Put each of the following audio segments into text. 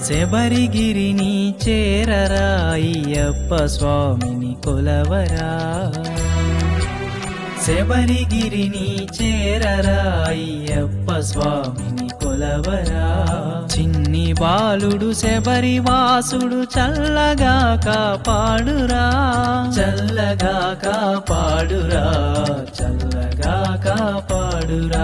శబరిగిరిని చేరరా అయ్యప్ప స్వామిని కొలవరా శబరిగిరిని చేరరా అయ్యప్ప స్వామిని కొలవరా చిన్ని బాలుడు శబరి వాసుడు చల్లగా కాపాడురా చల్లగా కాపాడురా చల్లగా కాపాడురా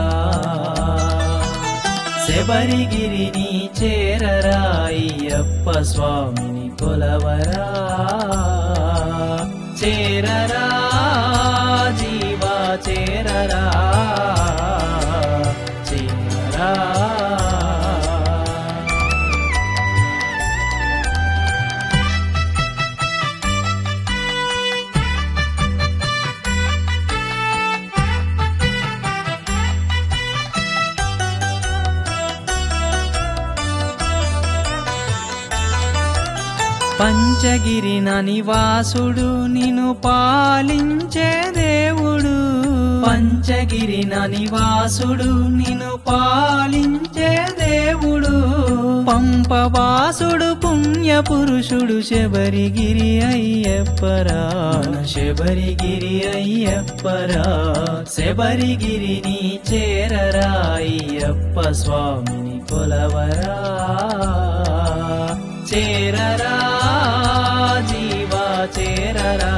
శబరిగిరిని చేరరా అయ్యప్ప స్వామిని కొలవరా చేరరా జీవా చేరరా చేరరా పంచగిరిన నివాసుడు నిన్ను పాలించే దేవుడు పంచగిరిన నివాసుడు నిన్ను పాలించే దేవుడు పంపవాసుడు పుణ్య పురుషుడు శబరిగిరి అయ్యప్పరా మన శబరిగిరి అయ్యప్పరా శబరిగిరిని చేరరా అయ్యప్ప స్వామిని కొలవరా చేరరా జీవా చేరరా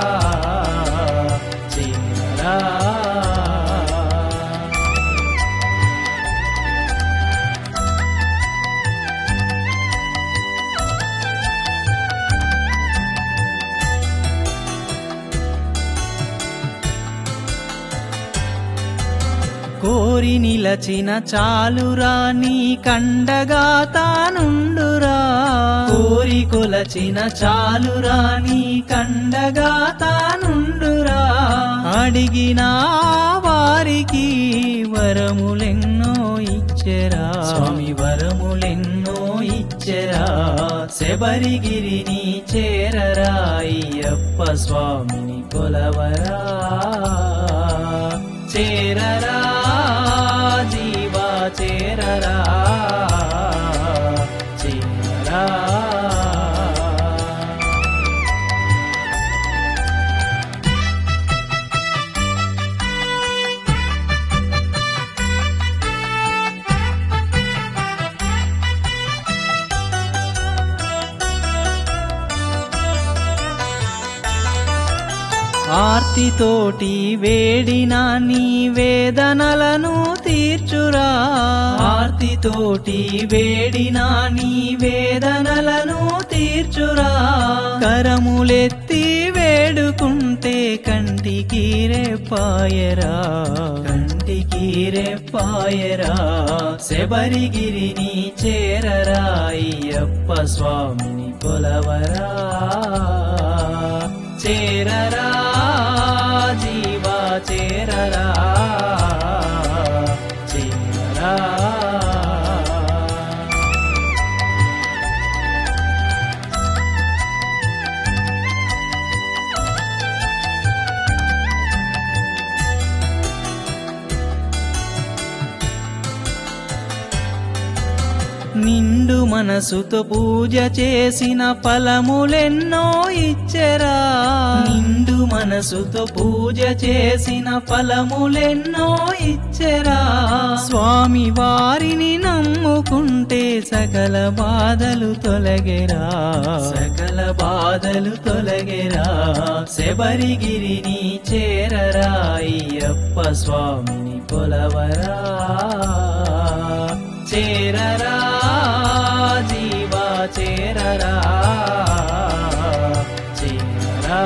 చేరరా కోరి నిలచిన చాలురా నీ కండగా తానుండురా కోరి కొలచిన చాలురా నీ కండగా తానుండురా అడిగిన వారికి వరములెన్నో ఇచ్చెరా స్వామి వరములెన్నో ఇచ్చెరా శబరిగిరిని చేరరా అయ్యప్ప స్వామిని కొలవరా చేరరా జీవా చేరరా చేరరా ఆర్తితోటి వేడిన నీ వేదనలను తీర్చురా ఆర్తితోటి వేడిన నీ వేదనలను తీర్చురా కరములెత్తి వేడుకుంటే కంటికి రేపాయరా కంటికి రేపాయరా శబరిగిరిని చేరరా అయ్యప్ప స్వామిని కొలవరా చేరరా జీవా చేరరా చేరరా నిండు మనసుతో పూజ చేసిన ఫలములెన్నో ఇచ్చెరా నిండు మనసుతో పూజ చేసిన ఫలములెన్నో ఇచ్చెరా స్వామి వారిని నమ్ముకుంటే సకల బాధలు తొలగెరా సకల బాధలు తొలగెరా శబరిగిరిని చేరరా అయ్యప్ప స్వామిని కొలవరా చేరరా జీవా చేరరా చేరరా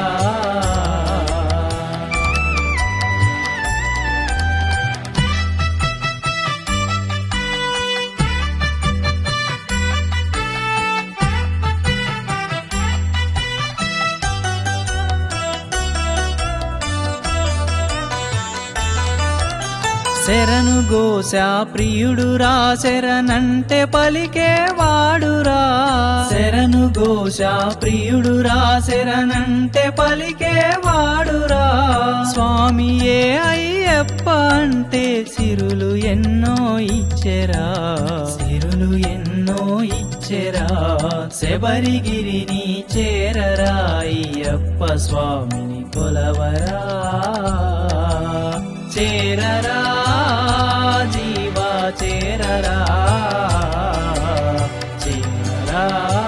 శరణు గోసా ప్రియుడురా శరణంటే పలికే వాడురా శరణు గోసా ప్రియుడురా శరణంటే పలికే వాడురా స్వామి ఏ అయ్యప్ప అంటే సిరులు ఎన్నో ఇచ్చెరా సిరులు ఎన్నో ఇచ్చెరా వచ్చెరా శబరిగిరిని చేరరా అయ్యప్ప స్వామిని కొలవరా చేరరా జీవా చేరరా చేరరా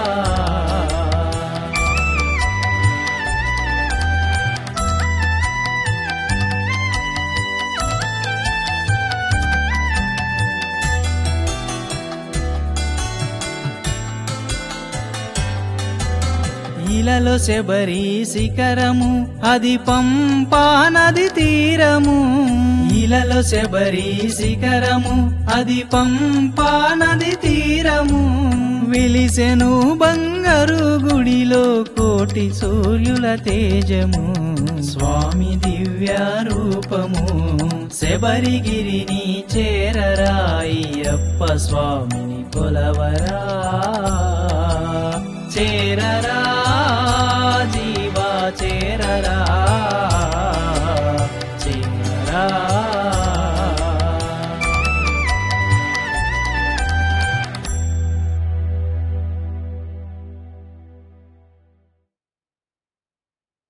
ఇలలో శబరి శిఖరము అది పంపా నది తీరము ఇలలో శబరి శిఖరము అది పంపా నది తీరము వెలిసెను బంగారు గుడిలో కోటి సూర్యుల తేజము స్వామి దివ్య రూపము శబరిగిరిని చేరరా అయ్యప్ప స్వామిని కొలవరా చేరరా